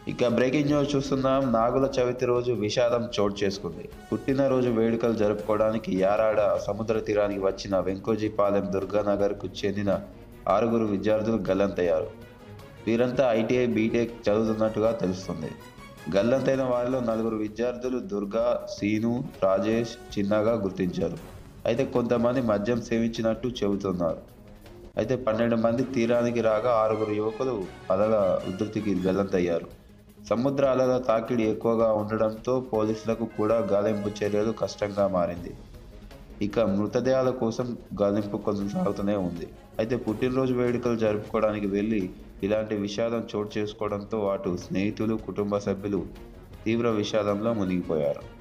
ఇక breaking news చూస్తున్నాం నాగుల చవితి రోజు విషాదం చోటు చేసుకుంది పుట్టినరోజు వేడుకలు జరుపుకోవడానికి యారాడ సముద్ర తీరానికి వచ్చిన వెంకోజీపాలెం దుర్గానగర్కు చెందిన ఆరుగురు విద్యార్థులు గల్లంతయ్యారు వీరంతా ఐటీఐ బీటెక్ చదువుతున్నట్టుగా తెలుస్తుంది గల్లంతైన వారిలో నలుగురు విద్యార్థులు దుర్గా సీను రాజేష్ చిన్నగా గుర్తించారు అయితే కొంతమంది మద్యం సేవించినట్టు చెబుతున్నారు అయితే పన్నెండు మంది తీరానికి రాగా ఆరుగురు యువకులు అలల ఉధృతికి గల్లంతయ్యారు సముద్ర అలల తాకిడి ఎక్కువగా ఉండడంతో పోలీసులకు కూడా గాలింపు చర్యలు కష్టంగా మారింది ఇక మృతదేహాల కోసం గాలింపు కొనసాగుతూనే ఉంది అయితే పుట్టినరోజు వేడుకలు జరుపుకోవడానికి వెళ్ళి ఇలాంటి విషాదం చోటు చేసుకోవడంతో అటు స్నేహితులు కుటుంబ సభ్యులు తీవ్ర విషాదంలో మునిగిపోయారు